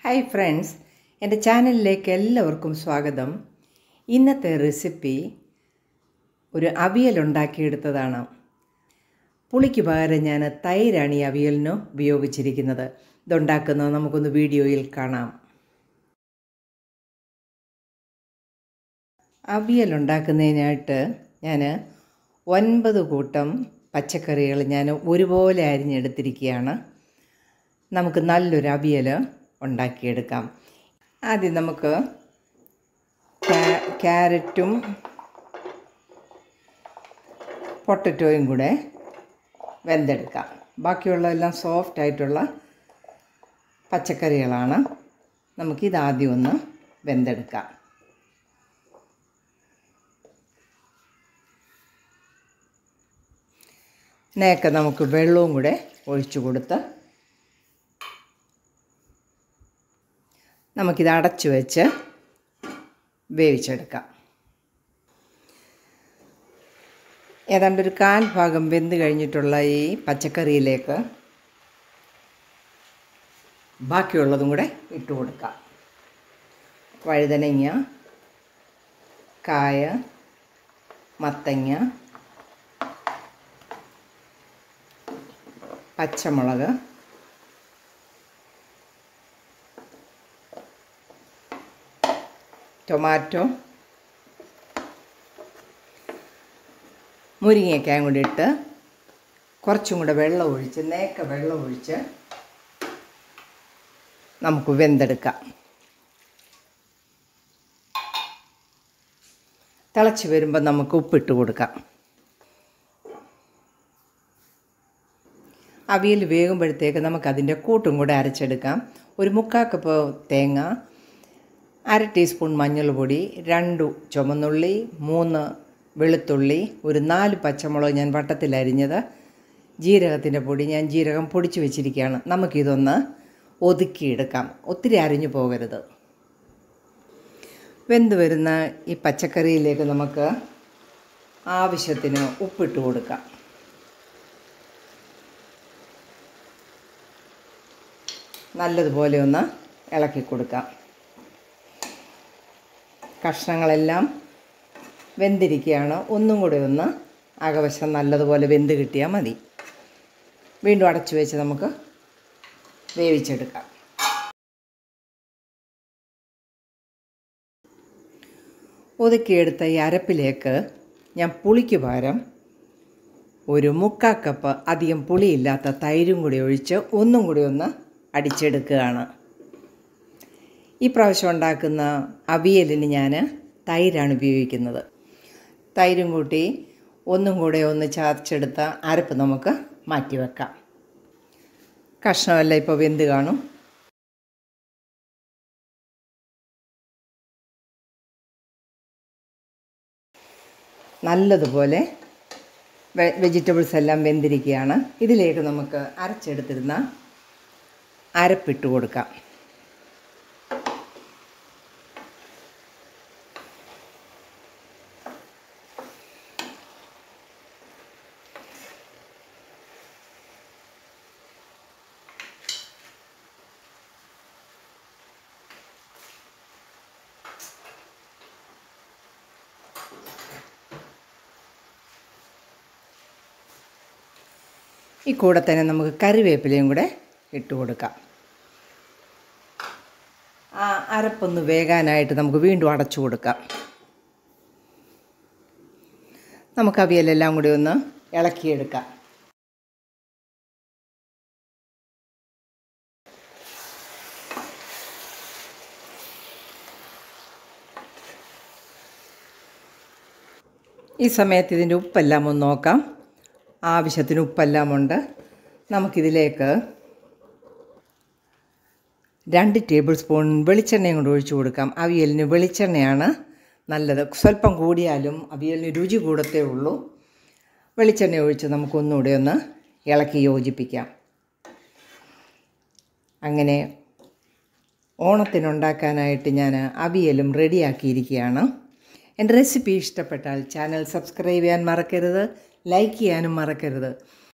hi friends എൻ്റെ ചാനലിലേക്ക് എല്ലാവർക്കും സ്വാഗതം ഇന്നത്തെ റെസിപ്പി ഒരു അവിയൽ ഉണ്ടാക്കിയെടുത്തതാണ് പുളിക്ക് പകരം ഞാൻ തൈരാണ് ഈ അവിയലിന് ഉപയോഗിച്ചിരിക്കുന്നത് ഇതുണ്ടാക്കുന്നത് നമുക്കൊന്ന് വീഡിയോയിൽ കാണാം അവിയൽ ഉണ്ടാക്കുന്നതിനായിട്ട് ഞാൻ ഒൻപത് കൂട്ടം പച്ചക്കറികൾ ഞാൻ ഒരുപോലെ അരിഞ്ഞെടുത്തിരിക്കുകയാണ് നമുക്ക് നല്ലൊരു അവിയൽ ഉണ്ടാക്കിയെടുക്കാം ആദ്യം നമുക്ക് ക്യാരറ്റും പൊട്ടറ്റോയും കൂടെ വെന്തെടുക്കാം ബാക്കിയുള്ളതെല്ലാം സോഫ്റ്റ് ആയിട്ടുള്ള പച്ചക്കറികളാണ് നമുക്കിതാദ്യം ഒന്ന് വെന്തെടുക്കാം നേക്കെ നമുക്ക് വെള്ളവും കൂടെ ഒഴിച്ചു കൊടുത്ത് നമുക്കിത് അടച്ചു വെച്ച് വേവിച്ചെടുക്കാം ഏതാണ്ട് ഒരു കാൽ ഭാഗം വെന്ത് കഴിഞ്ഞിട്ടുള്ള ഈ പച്ചക്കറിയിലേക്ക് ബാക്കിയുള്ളതും കൂടെ ഇട്ട് കൊടുക്കാം വഴുതനങ്ങ കായ മത്തങ്ങ പച്ചമുളക് ടൊമാറ്റോ മുരിങ്ങയ്ക്കായും കൂടി ഇട്ട് കുറച്ചും കൂടെ വെള്ളം ഒഴിച്ച് നേക്ക വെള്ളം ഒഴിച്ച് നമുക്ക് വെന്തെടുക്കാം തിളച്ച് വരുമ്പോൾ നമുക്ക് ഉപ്പിട്ട് കൊടുക്കാം അവിയൽ വേകുമ്പോഴത്തേക്ക് നമുക്കതിൻ്റെ കൂട്ടും കൂടെ അരച്ചെടുക്കാം ഒരു മുക്കാൽ കപ്പ് തേങ്ങ അര ടീസ്പൂൺ മഞ്ഞൾപ്പൊടി രണ്ട് ചുമന്നുള്ളി മൂന്ന് വെളുത്തുള്ളി ഒരു നാല് പച്ചമുളക് ഞാൻ വട്ടത്തിൽ അരിഞ്ഞത് ജീരകത്തിൻ്റെ പൊടി ഞാൻ ജീരകം പൊടിച്ച് വെച്ചിരിക്കുകയാണ് നമുക്കിതൊന്ന് ഒതുക്കിയെടുക്കാം ഒത്തിരി അരിഞ്ഞു പോകരുത് വെന്ത് വരുന്ന ഈ പച്ചക്കറിയിലേക്ക് നമുക്ക് ആവശ്യത്തിന് ഉപ്പിട്ട് കൊടുക്കാം നല്ലതുപോലെ ഒന്ന് ഇളക്കി കൊടുക്കാം കഷ്ണങ്ങളെല്ലാം വെന്തിരിക്കുകയാണ് ഒന്നും കൂടെ ഒന്ന് അകവശം നല്ലതുപോലെ വെന്ത് കിട്ടിയാൽ മതി വീണ്ടും അടച്ചു വെച്ച് നമുക്ക് വേവിച്ചെടുക്കാം ഒതുക്കിയെടുത്ത ഈ അരപ്പിലേക്ക് ഞാൻ പുളിക്ക് പകരം ഒരു മുക്കാ കപ്പ് അധികം പുളിയില്ലാത്ത തൈരും കൂടി ഒഴിച്ച് ഒന്നും കൂടി ഒന്ന് അടിച്ചെടുക്കുകയാണ് ഈ പ്രാവശ്യം ഉണ്ടാക്കുന്ന അവിയലിന് ഞാൻ തൈരാണ് ഉപയോഗിക്കുന്നത് തൈരും കൂട്ടി ഒന്നും കൂടെ ഒന്ന് ചതച്ചെടുത്ത അരപ്പ് നമുക്ക് മാറ്റി വെക്കാം കഷ്ണമെല്ലാം ഇപ്പോൾ വെന്ത് കാണും നല്ലതുപോലെ വെജിറ്റബിൾസ് എല്ലാം വെന്തിരിക്കുകയാണ് ഇതിലേക്ക് നമുക്ക് അരച്ചെടുത്തിരുന്ന അരപ്പിട്ട് കൊടുക്കാം ഈ കൂടെ തന്നെ നമുക്ക് കറിവേപ്പിലയും കൂടെ ഇട്ട് കൊടുക്കാം ആ അരപ്പൊന്ന് വേകാനായിട്ട് നമുക്ക് വീണ്ടും അടച്ചു കൊടുക്കാം നമുക്ക് അവിയലെല്ലാം കൂടി ഒന്ന് ഇളക്കിയെടുക്കാം ഈ സമയത്ത് ഇതിൻ്റെ ഉപ്പെല്ലാം ഒന്ന് നോക്കാം ആവശ്യത്തിന് ഉപ്പെല്ലാം ഉണ്ട് നമുക്കിതിലേക്ക് രണ്ട് ടേബിൾ സ്പൂൺ വെളിച്ചെണ്ണയും കൊണ്ട് ഒഴിച്ചു കൊടുക്കാം അവിയലിന് വെളിച്ചെണ്ണയാണ് നല്ലത് സ്വല്പം കൂടിയാലും അവിയലിന് രുചി കൂടത്തേ ഉള്ളൂ വെളിച്ചെണ്ണ ഒഴിച്ച് നമുക്കൊന്നുകൂടെ ഒന്ന് ഇളക്കി യോജിപ്പിക്കാം അങ്ങനെ ഓണത്തിനുണ്ടാക്കാനായിട്ട് ഞാൻ അവിയലും റെഡിയാക്കിയിരിക്കുകയാണ് എൻ്റെ റെസിപ്പി ഇഷ്ടപ്പെട്ടാൽ ചാനൽ സബ്സ്ക്രൈബ് ചെയ്യാൻ മറക്കരുത് ലൈക്ക് ചെയ്യാനും മറക്കരുത്